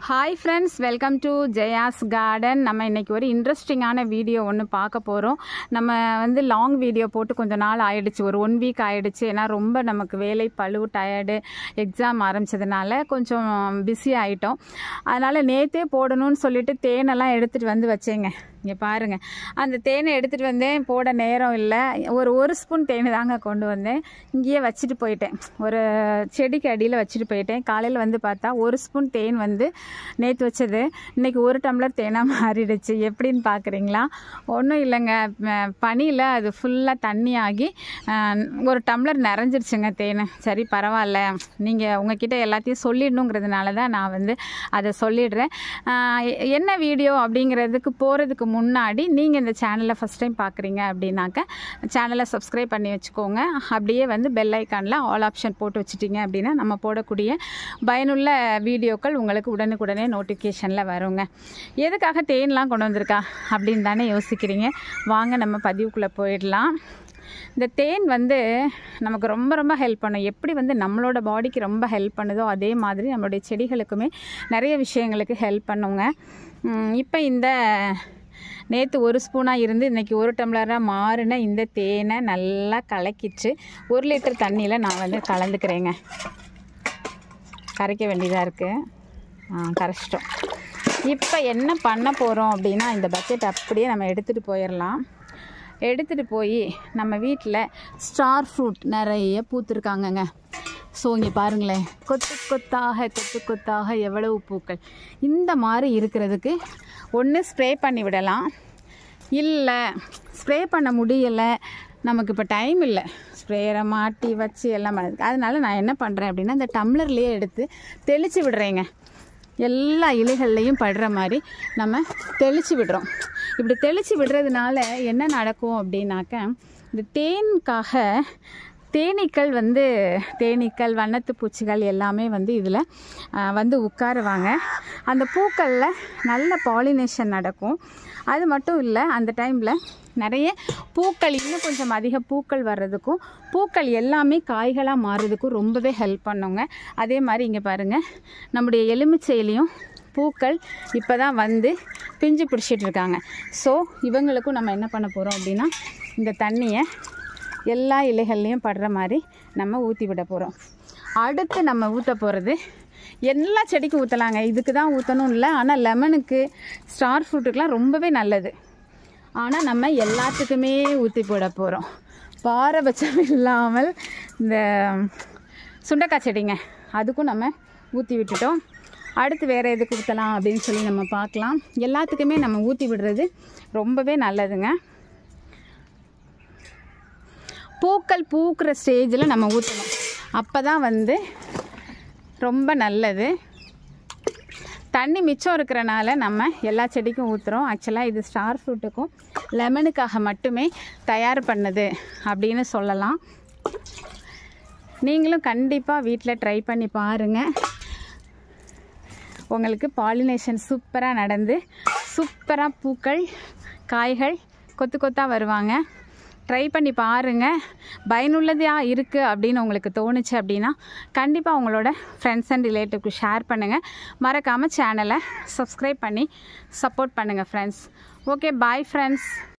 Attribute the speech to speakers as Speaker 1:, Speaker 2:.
Speaker 1: hi friends welcome to Jaya's garden நம்ம இன்னைக்கு ஒரு இன்ட்ரெஸ்டிங்கான வீடியோ ஒன்று பார்க்க போகிறோம் நம்ம வந்து லாங் வீடியோ போட்டு கொஞ்சம் நாள் ஆயிடுச்சு ஒரு ஒன் வீக் ஆயிடுச்சு ஏன்னா ரொம்ப நமக்கு வேலை பழு டயர்டு எக்ஸாம் ஆரம்பிச்சதுனால கொஞ்சம் பிஸி ஆகிட்டோம் அதனால் நேற்றே போடணும்னு சொல்லிட்டு தேனெல்லாம் எடுத்துகிட்டு வந்து வச்சேங்க இங்கே பாருங்கள் அந்த தேனை எடுத்துகிட்டு வந்தேன் போட நேரம் இல்லை ஒரு ஒரு ஸ்பூன் தேன் தாங்க கொண்டு வந்தேன் இங்கேயே வச்சுட்டு போயிட்டேன் ஒரு செடிக்கு அடியில் வச்சுட்டு போயிட்டேன் காலையில் வந்து பார்த்தா ஒரு ஸ்பூன் தேன் வந்து நேற்று வச்சது இன்றைக்கி ஒரு டம்ளர் தேனாக மாறிடுச்சு எப்படின்னு பார்க்குறீங்களா ஒன்றும் இல்லைங்க பனியில் அது ஃபுல்லாக தண்ணி ஆகி அஹ், ஒரு டம்ளர் நிறைஞ்சிருச்சுங்க தேன் சரி பரவாயில்ல நீங்கள் உங்ககிட்ட எல்லாத்தையும் சொல்லிடணுங்கிறதுனால தான் நான் வந்து அதை சொல்லிடுறேன் அஹ், எ- என்ன வீடியோ அப்படிங்கிறதுக்கு போகிறதுக்கு முன்னாடி நீங்கள் இந்த சேனலை ஃபஸ்ட் டைம் பார்க்குறீங்க அப்படின்னாக்க சேனலை சப்ஸ்கிரைப் பண்ணி வச்சுக்கோங்க அப்படியே வந்து பெல் ஐக்கானில் ஆல் ஆப்ஷன் போட்டு வச்சிட்டிங்க அப்படின்னா நம்ம போடக்கூடிய பயனுள்ள வீடியோக்கள் உங்களுக்கு உடனுக்குடனே நோட்டிஃபிகேஷனில் வருங்க எதுக்காக தேன்லாம் கொண்டு வந்திருக்கா அப்படின்னு தானே யோசிக்கிறீங்க வாங்க நம்ம பதிவுக்குள்ளே போயிடலாம் இந்த தேன் வந்து நமக்கு ரொம்ப ரொம்ப ஹெல்ப் பண்ணும் எப்படி வந்து நம்மளோட பாடிக்கு ரொம்ப ஹெல்ப் பண்ணுதோ அதே மாதிரி நம்மளுடைய செடிகளுக்குமே நிறைய விஷயங்களுக்கு ஹெல்ப் பண்ணுங்க இப்போ இந்த நேற்று ஒரு ஸ்பூனாக இருந்து இன்றைக்கி ஒரு டம்ளராக மாறின இந்த தேனை நல்லா கலக்கிட்டு ஒரு லிட்டர் தண்ணியில் நான் வந்து கலந்துக்கிறேங்க கரைக்க வேண்டியதாக இருக்குது கரைச்சிட்டோம் இப்போ என்ன பண்ண போகிறோம் அப்படின்னா இந்த பக்கெட் அப்படியே நம்ம எடுத்துகிட்டு போயிடலாம் எடுத்துகிட்டு போய் நம்ம வீட்டில் ஸ்டார் ஃப்ரூட் நிறைய பூத்துருக்காங்கங்க ஸோ இங்கே பாருங்களேன் கொத்து கொத்தாக கொத்து கொத்தாக எவ்வளவு பூக்கள் இந்த மாதிரி இருக்கிறதுக்கு ஒன்று ஸ்ப்ரே பண்ணி விடலாம் இல்லை ஸ்ப்ரே பண்ண முடியலை நமக்கு இப்போ டைம் இல்லை ஸ்ப்ரேயரை மாட்டி வச்சு எல்லாம் பண்ணதுக்கு அதனால நான் என்ன பண்ணுறேன் அப்படின்னா இந்த டம்ளர்லேயே எடுத்து தெளித்து விடுறேங்க எல்லா இலைகள்லையும் படுற மாதிரி நம்ம தெளித்து விடுறோம் இப்படி தெளித்து விடுறதுனால என்ன நடக்கும் அப்படின்னாக்க இந்த தேனுக்காக தேனீக்கள் வந்து தேனீக்கள் வண்ணத்து பூச்சிகள் எல்லாமே வந்து இதில் வந்து உட்காருவாங்க அந்த பூக்களில் நல்ல பாலினேஷன் நடக்கும் அது மட்டும் இல்லை அந்த டைமில் நிறைய பூக்கள் இன்னும் கொஞ்சம் அதிக பூக்கள் வர்றதுக்கும் பூக்கள் எல்லாமே காய்களாக மாறுறதுக்கும் ரொம்பவே ஹெல்ப் பண்ணுங்க அதே மாதிரி இங்கே பாருங்கள் நம்முடைய எலுமிச்சையிலையும் பூக்கள் இப்போ தான் வந்து பிஞ்சு பிடிச்சிட்டு இருக்காங்க ஸோ இவங்களுக்கும் நம்ம என்ன பண்ண போகிறோம் அப்படின்னா இந்த தண்ணியை எல்லா இலைகள்லையும் படுற மாதிரி நம்ம ஊற்றி விட போகிறோம் அடுத்து நம்ம ஊற்ற போகிறது எல்லா செடிக்கும் ஊற்றலாங்க இதுக்கு தான் ஊற்றணும் இல்லை ஆனால் லெமனுக்கு ஸ்டார் ஃப்ரூட்டுக்கெலாம் ரொம்பவே நல்லது ஆனால் நம்ம எல்லாத்துக்குமே ஊற்றி போட போகிறோம் பாரபட்சம் இல்லாமல் இந்த சுண்டக்காய் செடிங்க அதுக்கும் நம்ம ஊற்றி விட்டுட்டோம் அடுத்து வேறு எதுக்கு ஊற்றலாம் அப்படின்னு சொல்லி நம்ம பார்க்கலாம் எல்லாத்துக்குமே நம்ம ஊற்றி விடுறது ரொம்பவே நல்லதுங்க பூக்கள் பூக்கிற ஸ்டேஜில் நம்ம ஊற்றணும் அப்போ தான் வந்து ரொம்ப நல்லது தண்ணி மிச்சம் இருக்கிறனால நம்ம எல்லா செடிக்கும் ஊற்றுறோம் ஆக்சுவலாக இது ஸ்டார் ஃப்ரூட்டுக்கும் லெமனுக்காக மட்டுமே தயார் பண்ணது அப்படின்னு சொல்லலாம் நீங்களும் கண்டிப்பாக வீட்டில் ட்ரை பண்ணி பாருங்கள் உங்களுக்கு பாலினேஷன் சூப்பராக நடந்து சூப்பராக பூக்கள் காய்கள் கொத்து கொத்தாக வருவாங்க ட்ரை பண்ணி பாருங்கள் பயனுள்ளதாக இருக்குது அப்படின்னு உங்களுக்கு தோணுச்சு அப்படின்னா கண்டிப்பாக உங்களோட ஃப்ரெண்ட்ஸ் அண்ட் ரிலேட்டிவ்க்கு ஷேர் பண்ணுங்கள் மறக்காமல் சேனலை சப்ஸ்கிரைப் பண்ணி சப்போர்ட் பண்ணுங்கள் ஃப்ரெண்ட்ஸ் ஓகே பாய் ஃப்ரெண்ட்ஸ்